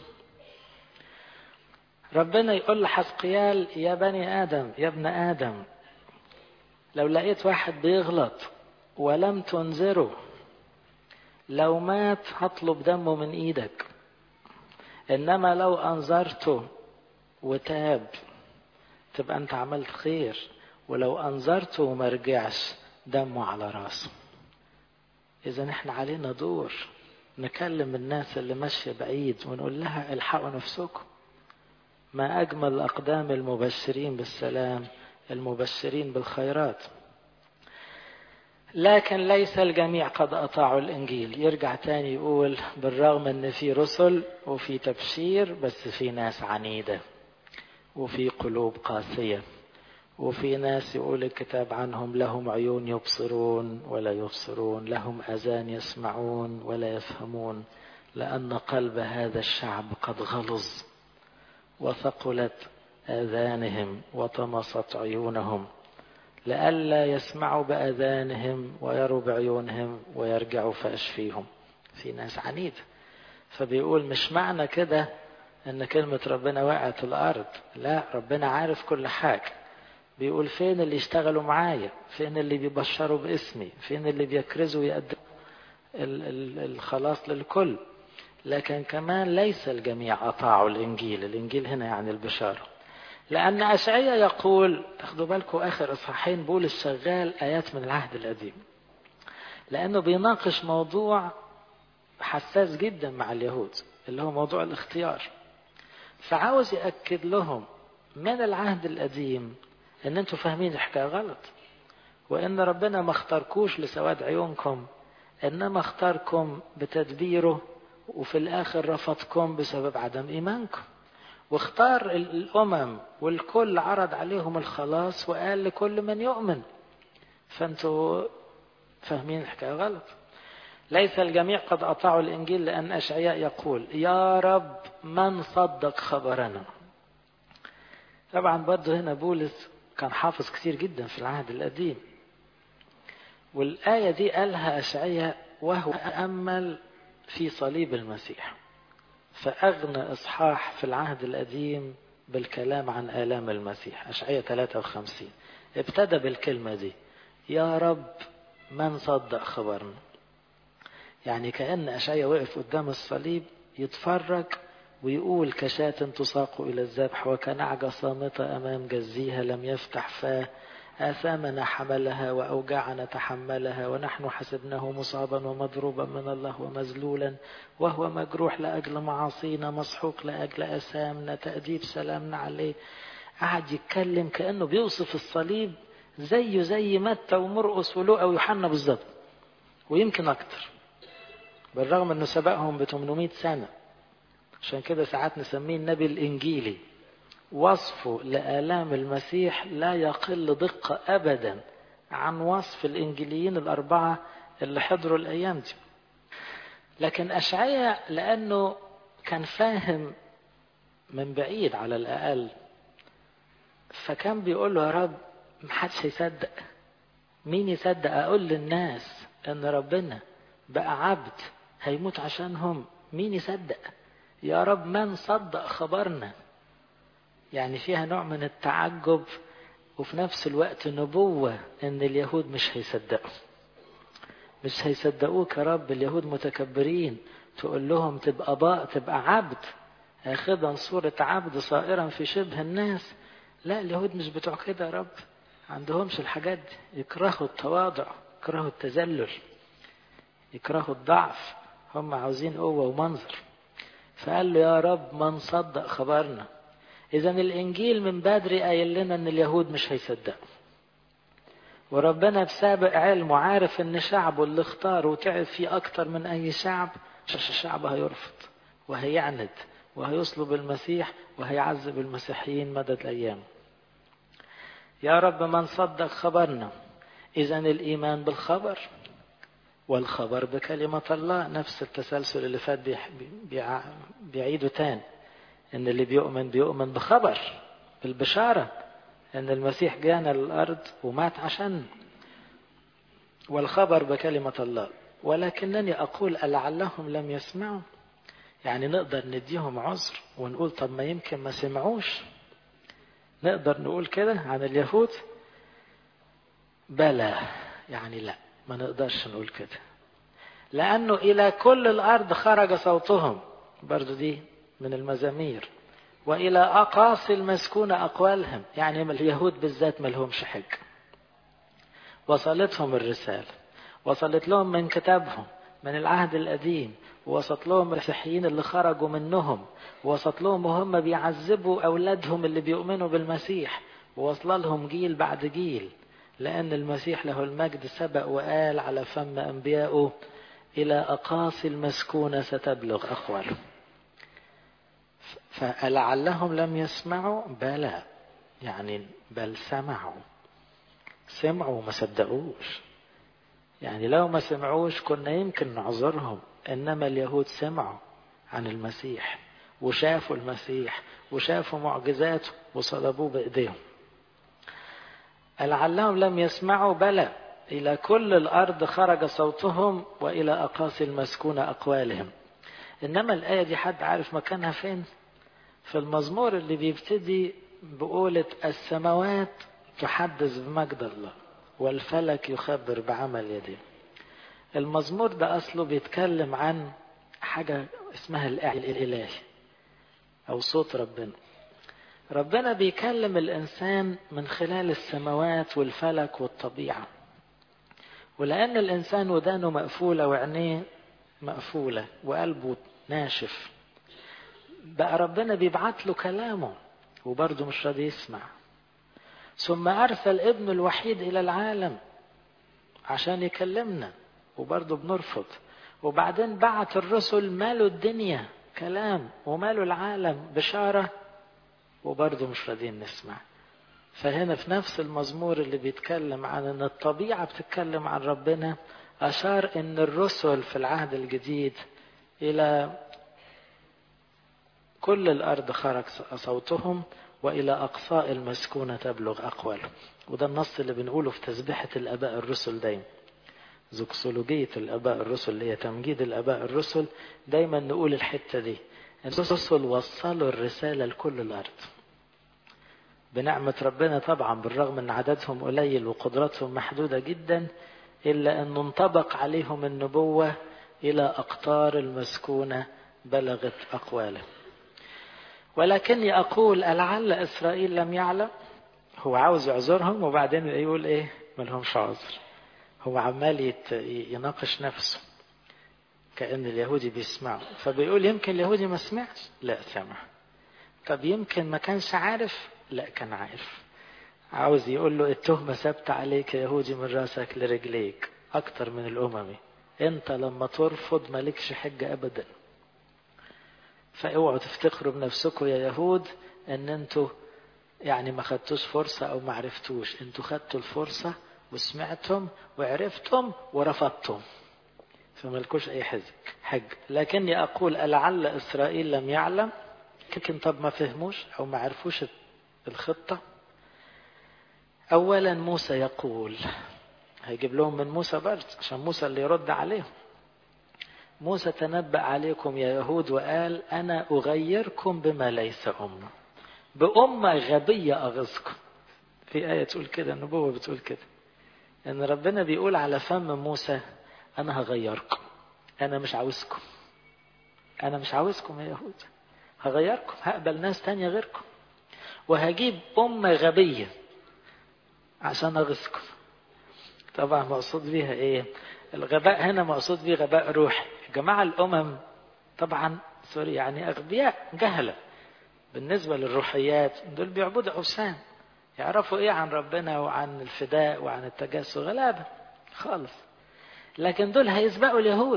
ربنا يقول لحزقيال يا بني آدم يا ابن آدم لو لقيت واحد بيغلط ولم تنذره لو مات هطلب دمه من ايدك انما لو انذرته وتاب تبقى انت عملت خير ولو انذرته وما رجعش دمه على راسه اذا احنا علينا دور نكلم الناس اللي ماشيه بعيد ونقول لها الحقوا نفسكم ما اجمل اقدام المبشرين بالسلام المبشرين بالخيرات لكن ليس الجميع قد أطاعوا الإنجيل يرجع تاني يقول بالرغم أن في رسل وفي تبشير بس في ناس عنيدة وفي قلوب قاسية وفي ناس يقول الكتاب عنهم لهم عيون يبصرون ولا يبصرون لهم أذان يسمعون ولا يفهمون لأن قلب هذا الشعب قد غلظ وثقلت آذانهم وطمست عيونهم لئلا يسمعوا بأذانهم ويروا بعيونهم ويرجعوا فأشفيهم في ناس عنيدة فبيقول مش معنى كده ان كلمة ربنا وقعت الارض لا ربنا عارف كل حاجة بيقول فين اللي يشتغلوا معايا فين اللي بيبشروا باسمي فين اللي بيكرزوا ويقدموا الخلاص للكل لكن كمان ليس الجميع أطاعوا الإنجيل الإنجيل هنا يعني البشارة لأن أشعية يقول تاخدوا بالكم آخر إصحاحين بولس شغال آيات من العهد القديم لأنه بيناقش موضوع حساس جدا مع اليهود اللي هو موضوع الاختيار فعاوز يأكد لهم من العهد القديم ان انتوا فاهمين الحكايه غلط وإن ربنا ما اختاركوش لسواد عيونكم إنما اختاركم بتدبيره وفي الآخر رفضكم بسبب عدم إيمانكم واختار الأمم والكل عرض عليهم الخلاص وقال لكل من يؤمن فأنتوا فاهمين الحكاية غلط ليس الجميع قد أطاعوا الإنجيل لأن أشعياء يقول يا رب من صدق خبرنا طبعا برضه هنا بولس كان حافظ كثير جدا في العهد القديم والآية دي قالها أشعياء وهو أمل في صليب المسيح فأغنى إصحاح في العهد القديم بالكلام عن آلام المسيح أشعية 53 ابتدى بالكلمة دي يا رب من صدق خبرنا يعني كأن أشعية وقف قدام الصليب يتفرج ويقول كشاة تساق إلى الذبح وكنعجة صامتة أمام جزيها لم يفتح فاه آثامنا حملها وأوجاعنا تحملها ونحن حسبناه مصابا ومضروبا من الله ومذلولا وهو مجروح لأجل معاصينا مسحوق لأجل أثامنا تأديب سلامنا عليه قعد يتكلم كأنه بيوصف الصليب زيه زي متى ومرقس ولوقا ويوحنا بالظبط ويمكن أكتر بالرغم أنه سبقهم ب 800 سنة عشان كده ساعات نسميه النبي الإنجيلي وصفه لآلام المسيح لا يقل دقة أبدا عن وصف الإنجيليين الأربعة اللي حضروا الأيام دي لكن أشعية لأنه كان فاهم من بعيد على الأقل فكان بيقول له يا رب محدش هيصدق مين يصدق أقول للناس إن ربنا بقى عبد هيموت عشانهم مين يصدق يا رب من صدق خبرنا يعني فيها نوع من التعجب وفي نفس الوقت نبوة ان اليهود مش هيصدقوا مش هيصدقوك يا رب اليهود متكبرين تقول لهم تبقى باء تبقى عبد اخذا صورة عبد صائرا في شبه الناس لا اليهود مش بتوع كده يا رب عندهمش الحاجات دي يكرهوا التواضع يكرهوا التذلل يكرهوا الضعف هم عاوزين قوة ومنظر فقال له يا رب من صدق خبرنا إذا الإنجيل من بدري قايل لنا إن اليهود مش هيصدقوا. وربنا بسابق علمه عارف إن شعبه اللي اختاره وتعب فيه أكتر من أي شعب الشعب هيرفض وهيعند وهيصلب المسيح وهيعذب المسيحيين مدى الأيام. يا رب من صدق خبرنا إذا الإيمان بالخبر والخبر بكلمة الله نفس التسلسل اللي فات بيعيده تاني ان اللي بيؤمن بيؤمن بخبر بالبشارة ان المسيح جانا للارض ومات عشان والخبر بكلمة الله ولكنني اقول لعلهم لم يسمعوا يعني نقدر نديهم عذر ونقول طب ما يمكن ما سمعوش نقدر نقول كده عن اليهود بلى يعني لا ما نقدرش نقول كده لانه الى كل الارض خرج صوتهم برضو دي من المزامير وإلى أقاصي المسكونة أقوالهم يعني اليهود بالذات ما لهمش حج وصلتهم الرسالة وصلت لهم من كتابهم من العهد القديم ووصلت لهم المسيحيين اللي خرجوا منهم ووصلت لهم وهم بيعذبوا أولادهم اللي بيؤمنوا بالمسيح ووصل لهم جيل بعد جيل لأن المسيح له المجد سبق وقال على فم أنبيائه إلى أقاصي المسكونة ستبلغ أقوالهم فلعلهم لم يسمعوا بلى يعني بل سمعوا سمعوا وما صدقوش يعني لو ما سمعوش كنا يمكن نعذرهم انما اليهود سمعوا عن المسيح وشافوا المسيح وشافوا معجزاته وصلبوه بايديهم لعلهم لم يسمعوا بلى الى كل الارض خرج صوتهم والى اقاصي المسكونه اقوالهم انما الايه دي حد عارف مكانها فين في المزمور اللي بيبتدي بقولة السماوات تحدث بمجد الله والفلك يخبر بعمل يديه المزمور ده أصله بيتكلم عن حاجة اسمها الإلهي أو صوت ربنا ربنا بيكلم الإنسان من خلال السماوات والفلك والطبيعة ولأن الإنسان ودانه مقفولة وعينيه مقفولة وقلبه ناشف بقى ربنا بيبعت له كلامه وبرضه مش راضي يسمع ثم أرسل ابنه الوحيد إلى العالم عشان يكلمنا وبرضه بنرفض وبعدين بعت الرسل ماله الدنيا كلام وماله العالم بشارة وبرضه مش راضيين نسمع فهنا في نفس المزمور اللي بيتكلم عن ان الطبيعة بتتكلم عن ربنا أشار ان الرسل في العهد الجديد إلى كل الأرض خرج صوتهم وإلى أقصاء المسكونة تبلغ أقواله وده النص اللي بنقوله في تسبيحة الآباء الرسل دايما زوكسولوجية الآباء الرسل اللي هي تمجيد الآباء الرسل دايما نقول الحتة دي الرسل وصلوا الرسالة لكل الأرض بنعمة ربنا طبعا بالرغم ان عددهم قليل وقدراتهم محدودة جدا إلا أنه انطبق عليهم النبوة إلى أقطار المسكونة بلغت أقواله ولكني أقول لعل إسرائيل لم يعلم هو عاوز يعذرهم وبعدين يقول إيه ملهمش عذر هو عمال يناقش نفسه كأن اليهودي بيسمعه فبيقول يمكن اليهودي ما سمعش لا سمع طب يمكن ما كانش عارف لا كان عارف عاوز يقول له التهمة ثابتة عليك يا يهودي من راسك لرجليك أكتر من الأممي أنت لما ترفض مالكش حجة أبدا فاوعوا تفتخروا بنفسكم يا يهود ان انتوا يعني ما خدتوش فرصة او ما عرفتوش انتوا خدتوا الفرصة وسمعتم وعرفتم ورفضتم فملكوش اي حج حج لكني اقول لعل اسرائيل لم يعلم لكن طب ما فهموش او ما عرفوش الخطة اولا موسى يقول هيجيب لهم من موسى برد عشان موسى اللي يرد عليهم موسى تنبأ عليكم يا يهود وقال أنا أغيركم بما ليس أمة بأمة غبية أغزكم في آية تقول كده النبوة بتقول كده إن ربنا بيقول على فم موسى أنا هغيركم أنا مش عاوزكم أنا مش عاوزكم يا يهود هغيركم هقبل ناس تانية غيركم وهجيب أمة غبية عشان أغزكم طبعا مقصود بيها إيه الغباء هنا مقصود بيه غباء روحي جماعة الأمم طبعا سوري يعني أغبياء جهلة بالنسبة للروحيات دول بيعبدوا أوثان يعرفوا إيه عن ربنا وعن الفداء وعن التجسس غلابة خالص لكن دول هيسبقوا اليهود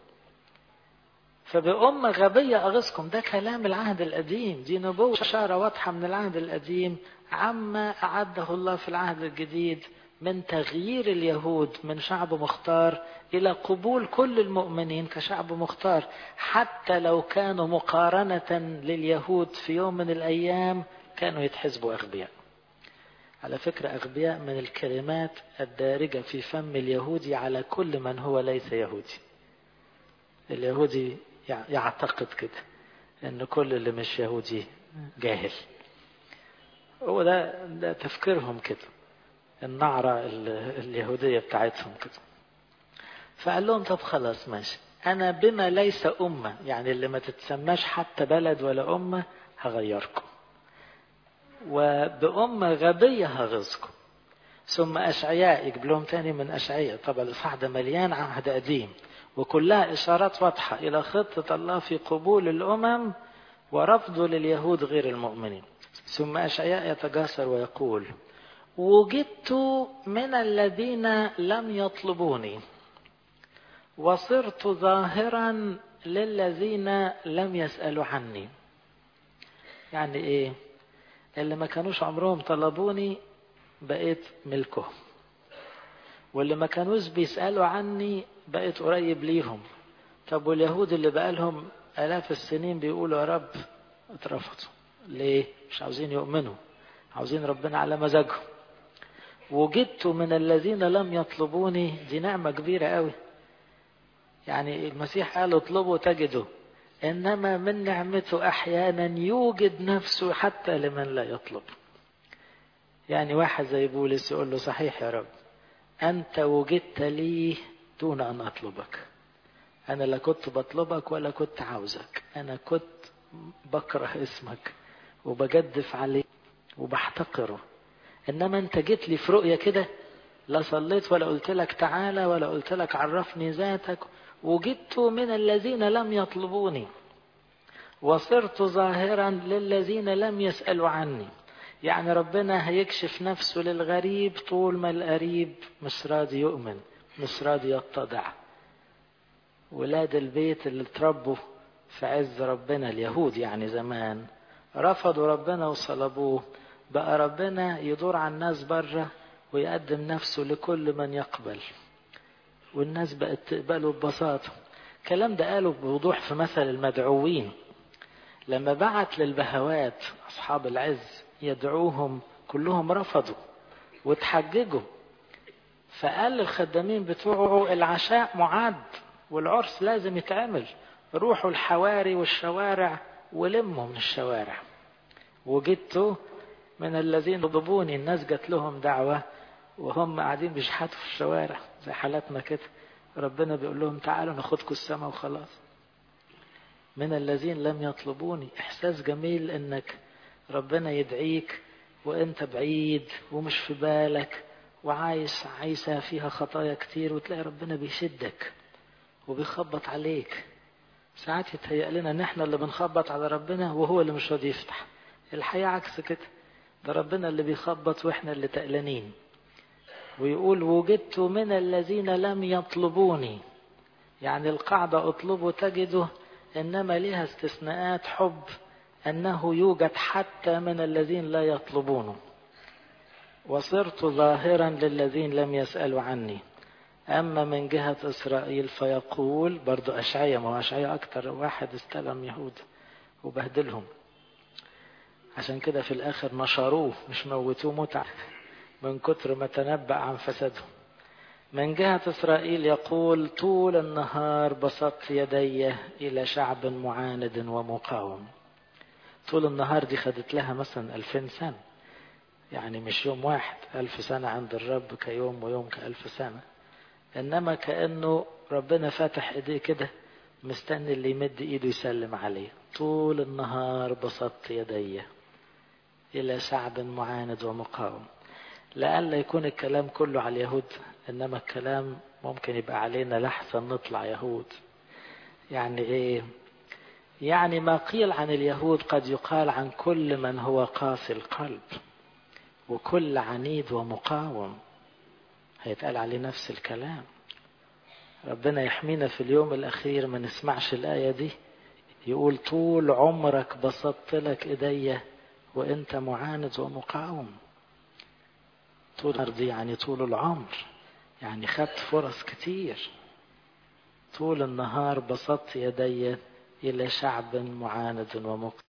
فبأمة غبية أغصكم ده كلام العهد القديم دي نبوة إشارة واضحة من العهد القديم عما أعده الله في العهد الجديد من تغيير اليهود من شعب مختار إلى قبول كل المؤمنين كشعب مختار حتى لو كانوا مقارنة لليهود في يوم من الأيام كانوا يتحسبوا أغبياء على فكرة أغبياء من الكلمات الدارجة في فم اليهودي على كل من هو ليس يهودي اليهودي يعتقد كده ان كل اللي مش يهودي جاهل هو ده, ده تفكيرهم كده النعرة اليهودية بتاعتهم كده فقال لهم طب خلاص ماشي أنا بما ليس أمة يعني اللي ما تتسماش حتى بلد ولا أمة هغيركم وبأمة غبية هغزكم ثم أشعياء يجيب لهم تاني من أشعياء طبعا الإصحاح ده مليان عهد قديم وكلها إشارات واضحة إلى خطة الله في قبول الأمم ورفضه لليهود غير المؤمنين ثم أشعياء يتجاسر ويقول وجدت من الذين لم يطلبوني وصرت ظاهرا للذين لم يسألوا عني يعني ايه اللي ما كانوش عمرهم طلبوني بقيت ملكهم واللي ما كانوش بيسألوا عني بقيت قريب ليهم طب واليهود اللي بقالهم آلاف السنين بيقولوا يا رب اترفضوا ليه مش عاوزين يؤمنوا عاوزين ربنا على مزاجهم وجدت من الذين لم يطلبوني دي نعمة كبيرة قوي يعني المسيح قال اطلبوا تجدوا إنما من نعمته أحيانا يوجد نفسه حتى لمن لا يطلب يعني واحد زي بولس يقول له صحيح يا رب أنت وجدت لي دون أن أطلبك أنا لا كنت بطلبك ولا كنت عاوزك أنا كنت بكره اسمك وبجدف عليه وبحتقره إنما أنت جيت لي في رؤية كده لا صليت ولا قلت لك تعالى ولا قلت لك عرفني ذاتك وجدت من الذين لم يطلبوني وصرت ظاهرا للذين لم يسألوا عني يعني ربنا هيكشف نفسه للغريب طول ما القريب مش راضي يؤمن مش راضي يتضع ولاد البيت اللي اتربوا في عز ربنا اليهود يعني زمان رفضوا ربنا وصلبوه بقى ربنا يدور على الناس بره ويقدم نفسه لكل من يقبل والناس بقت تقبله ببساطة الكلام ده قاله بوضوح في مثل المدعوين لما بعت للبهوات أصحاب العز يدعوهم كلهم رفضوا وتحججوا فقال للخدامين بتوعه العشاء معد والعرس لازم يتعمل روحوا الحواري والشوارع ولموا من الشوارع وجدت من الذين ضبوني الناس جات لهم دعوة وهم قاعدين بيشحتوا في الشوارع زي حالاتنا كده ربنا بيقول لهم تعالوا ناخدكم السماء وخلاص من الذين لم يطلبوني احساس جميل انك ربنا يدعيك وانت بعيد ومش في بالك وعايش عايشة فيها خطايا كتير وتلاقي ربنا بيشدك وبيخبط عليك ساعات يتهيأ لنا ان احنا اللي بنخبط على ربنا وهو اللي مش راضي يفتح الحياة عكس كده ده ربنا اللي بيخبط واحنا اللي تقلانين ويقول وجدت من الذين لم يطلبوني يعني القاعدة اطلبوا تجده انما لها استثناءات حب انه يوجد حتى من الذين لا يطلبونه وصرت ظاهرا للذين لم يسألوا عني أما من جهة إسرائيل فيقول برضو أشعية ما هو أشعية أكتر واحد استلم يهود وبهدلهم عشان كده في الآخر نشروه مش موتوه متعة من كتر ما تنبأ عن فسادهم من جهة إسرائيل يقول طول النهار بسطت يدي إلى شعب معاند ومقاوم طول النهار دي خدت لها مثلا ألفين سنة يعني مش يوم واحد ألف سنة عند الرب كيوم ويوم كألف سنة إنما كأنه ربنا فاتح إيديه كده مستني اللي يمد إيده يسلم عليه طول النهار بسطت يدي إلى شعب معاند ومقاوم لألا يكون الكلام كله على اليهود إنما الكلام ممكن يبقى علينا لحسن نطلع يهود يعني إيه يعني ما قيل عن اليهود قد يقال عن كل من هو قاسي القلب وكل عنيد ومقاوم هيتقال عليه نفس الكلام ربنا يحمينا في اليوم الأخير ما نسمعش الآية دي يقول طول عمرك بسطت لك إيديا وأنت معاند ومقاوم طول الأرض يعني طول العمر يعني خدت فرص كتير طول النهار بسطت يدي إلى شعب معاند ومقاوم